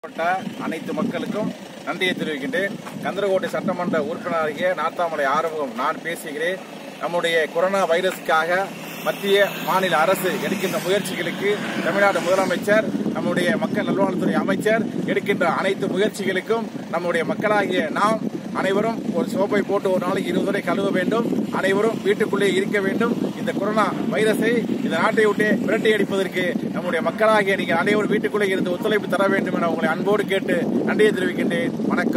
பட்ட அனைத்து மக்களுக்கும் நன்றியை தெரிவிக்கின்றேன் கந்தரகோட்டை சட்டமன்ற உறுப்பினராகிய நாத்தாமலை ஆறுமுகம் நான் பேசுகிறேன் நம்முடைய கொரோனா வைரஸுக்காக மத்திய மாநில அரசு எடுக்கின்ற முயற்சிகளுக்கு தமிழ்நாடு முதலமைச்சர் நம்முடைய மக்கள் நல்வாழ்வுத்துறை அமைச்சர் எடுக்கின்ற அனைத்து முயற்சிகளுக்கும் நம்முடைய மக்களாகிய நாம் அனைவரும் ஒரு சோப்பை போட்டு ஒரு நாளைக்கு இருபது முறை கழுவ வேண்டும் அனைவரும் வீட்டுக்குள்ளே இருக்க வேண்டும் இந்த கொரோனா வைரஸை இந்த நாட்டை விட்டு விரட்டி அடிப்பதற்கு நம்முடைய மக்களாகிய நீங்கள் அனைவரும் வீட்டுக்குள்ளே இருந்து ஒத்துழைப்பு தர வேண்டும் என உங்களை அன்போடு கேட்டு நன்றியை தெரிவிக்கின்றேன் வணக்கம்